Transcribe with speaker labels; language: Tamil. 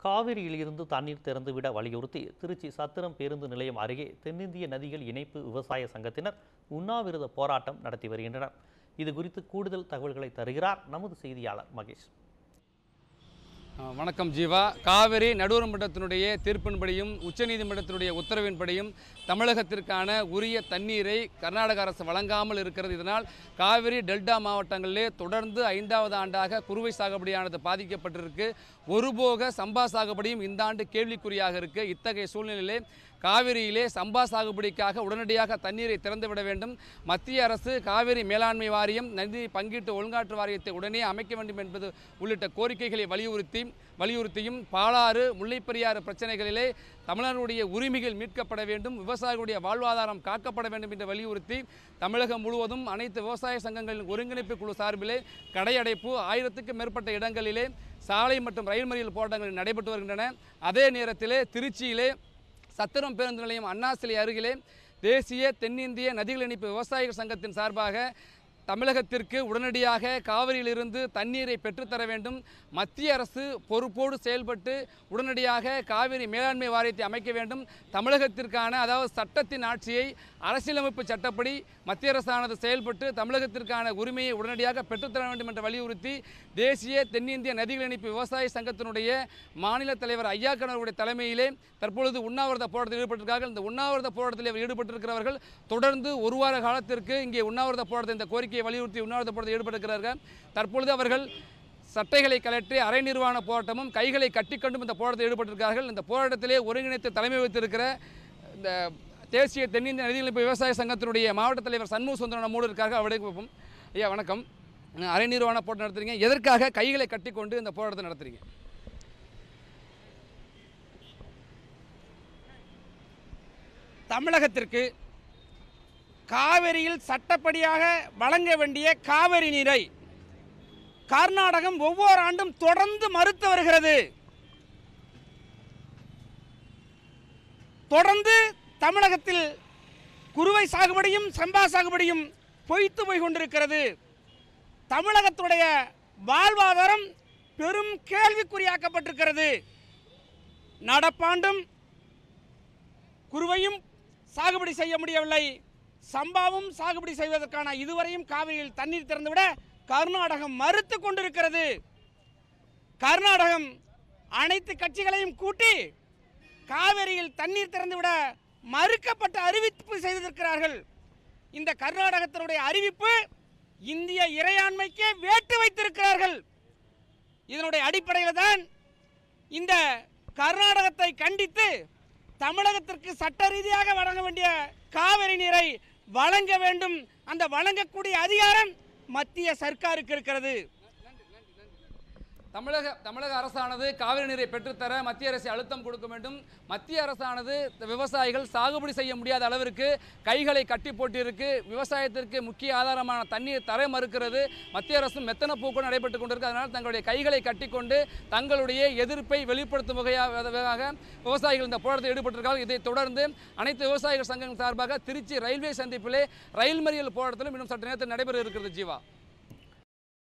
Speaker 1: காவிரியில் இருந்து தண்ணீர் திறந்துவிட வலியுறுத்தி திருச்சி சத்திரம் பேருந்து நிலையம் அருகே தென்னிந்திய நதிகள் இணைப்பு விவசாய சங்கத்தினர் உண்ணாவிரத போராட்டம் நடத்தி வருகின்றனர் இது குறித்து கூடுதல் தகவல்களை தருகிறார் நமது செய்தியாளர் மகேஷ்
Speaker 2: ஆ, வணக்கம் ஜீவா காவிரி நடுவர் மன்றத்தினுடைய தீர்ப்பின்படியும் உச்சநீதிமன்றத்தினுடைய உத்தரவின்படியும் தமிழகத்திற்கான உரிய தண்ணீரை கர்நாடக அரசு வழங்காமல் இருக்கிறது இதனால் காவிரி டெல்டா மாவட்டங்களிலே தொடர்ந்து ஐந்தாவது ஆண்டாக குறுவை சாகுபடியானது பாதிக்கப்பட்டிருக்கு ஒருபோக சம்பா சாகுபடியும் இந்த ஆண்டு கேள்விக்குறியாக இருக்கு இத்தகைய சூழ்நிலையிலே காவிரியிலே சம்பா சாகுபடிக்காக உடனடியாக தண்ணீரை திறந்துவிட வேண்டும் மத்திய அரசு காவிரி மேலாண்மை வாரியம் நதி பங்கீட்டு ஒழுங்காற்று வாரியத்தை உடனே அமைக்க வேண்டும் என்பது உள்ளிட்ட கோரிக்கைகளை வலியுறுத்தி வலியுறுத்தியும் பாலாறு முல்லைப்பெரியாறு பிரச்சனைகளிலே தமிழர்களுடைய உரிமைகள் மீட்கப்பட வேண்டும் விவசாயிகளுடைய வாழ்வாதாரம் காக்கப்பட வேண்டும் என்று வலியுறுத்தி தமிழகம் முழுவதும் அனைத்து விவசாய சங்கங்களின் ஒருங்கிணைப்பு குழு சார்பிலே கடையடைப்பு ஆயிரத்துக்கும் மேற்பட்ட இடங்களிலே சாலை மற்றும் ரயில் மறியல் போராட்டங்கள் நடைபெற்று வருகின்றன அதே நேரத்திலே திருச்சியிலே சத்திரம் பேருந்து நிலையம் அண்ணா சிலை அருகிலே தேசிய தென்னிந்திய நதிகள் இணைப்பு விவசாயிகள் சங்கத்தின் சார்பாக தமிழகத்திற்கு உடனடியாக காவிரியிலிருந்து தண்ணீரை பெற்றுத்தர வேண்டும் மத்திய அரசு பொறுப்போடு செயல்பட்டு உடனடியாக காவிரி மேலாண்மை வாரியத்தை அமைக்க வேண்டும் தமிழகத்திற்கான அதாவது சட்டத்தின் ஆட்சியை அரசியலமைப்பு சட்டப்படி மத்திய அரசானது செயல்பட்டு தமிழகத்திற்கான உரிமையை உடனடியாக பெற்றுத்தர வேண்டும் என்று வலியுறுத்தி தேசிய தென்னிந்திய நதிகள் இணைப்பு விவசாய சங்கத்தினுடைய மாநில தலைவர் ஐயாக்கணவருடைய தலைமையிலே தற்பொழுது உண்ணாவிரத போராட்டத்தில் ஈடுபட்டிருக்கார்கள் இந்த உண்ணாவிரத போராட்டத்தில் ஈடுபட்டிருக்கிறவர்கள் தொடர்ந்து ஒரு வார காலத்திற்கு இங்கே உண்ணாவிரத போராட்டத்தை இந்த கோரிக்கையை வலியுறுத்தி உண்ணாவிரத போராட்டத்தில் ஈடுபட்டிருக்கிறார்கள் தற்பொழுது அவர்கள் சட்டைகளை கலற்றி அரை நிர்வாண போராட்டமும் கைகளை கட்டிக்கொண்டும் இந்த போராட்டத்தில் ஈடுபட்டிருக்கிறார்கள் இந்த போராட்டத்திலே ஒருங்கிணைத்து தலைமை வைத்திருக்கிற இந்த தேசிய தென்னிந்திய நதிகளிப்பு விவசாய சங்கத்தினுடைய மாவட்ட தலைவர் சண்முக சுந்தரம் நம்மோடு இருக்கார்கள் அவருடைய வைப்போம் ஐயா வணக்கம் அரை நிர்வாண போராட்டம் நடத்துறீங்க எதற்காக கைகளை கட்டிக்கொண்டு இந்த போராட்டத்தை நடத்துறீங்க
Speaker 3: தமிழகத்திற்கு காவிரியில் சட்டப்படியாக வழங்க வேண்டிய காவிரி நீரை கர்நாடகம் ஒவ்வொரு ஆண்டும் தொடர்ந்து மறுத்து வருகிறது தொடர்ந்து தமிழகத்தில் குறுவை சாகுபடியும் சம்பா சாகுபடியும் பொய்த்து போய் கொண்டிருக்கிறது தமிழகத்துடைய வாழ்வாதாரம் பெரும் கேள்விக்குறியாக்கப்பட்டிருக்கிறது நடப்பாண்டும் குருவையும் சாகுபடி செய்ய முடியவில்லை சம்பாவும் சாகுபடி செய்வதற்கான இதுவரையும் காவிரியில் தண்ணீர் திறந்துவிட கர்நாடகம் மறுத்து கொண்டிருக்கிறது கர்நாடகம் அனைத்து கட்சிகளையும் கூட்டி காவிரியில் தண்ணீர் திறந்துவிட மறுக்கப்பட்ட அறிவிப்பு செய்திருக்கிறார்கள் இந்த கர்நாடகத்தினுடைய அறிவிப்பு இந்திய இறையாண்மைக்கே வேட்டு வைத்திருக்கிறார்கள் இதனுடைய அடிப்படையில் தான் இந்த கர்நாடகத்தை கண்டித்து தமிழகத்திற்கு சட்ட ரீதியாக வழங்க வேண்டிய காவிரி நீரை வழங்க வேண்டும் அந்த வழங்கக்கூடிய அதிகாரம் மத்திய சர்க்காருக்கு இருக்கிறது
Speaker 2: தமிழக தமிழக அரசானது காவிரி நீரை பெற்றுத்தர மத்திய அரசு அழுத்தம் கொடுக்க வேண்டும் மத்திய அரசானது இந்த விவசாயிகள் சாகுபடி செய்ய முடியாத அளவிற்கு கைகளை கட்டி போட்டிருக்கு விவசாயத்திற்கு முக்கிய ஆதாரமான தண்ணீர் தர மறுக்கிறது மத்திய அரசும் மெத்தன போக்கு நடைபெற்று கொண்டிருக்கு அதனால் தங்களுடைய கைகளை கட்டிக்கொண்டு தங்களுடைய எதிர்ப்பை வெளிப்படுத்தும் வகையாக விவசாயிகள் இந்த போராட்டத்தில் ஈடுபட்டிருக்கார்கள் இதைத் தொடர்ந்து அனைத்து விவசாயிகள் சங்கம் சார்பாக திருச்சி ரயில்வே சந்திப்பிலே ரயில் மறியல் போராட்டத்திலும் இன்னும் சற்று நேரத்தில் நடைபெற இருக்கிறது ஜீவா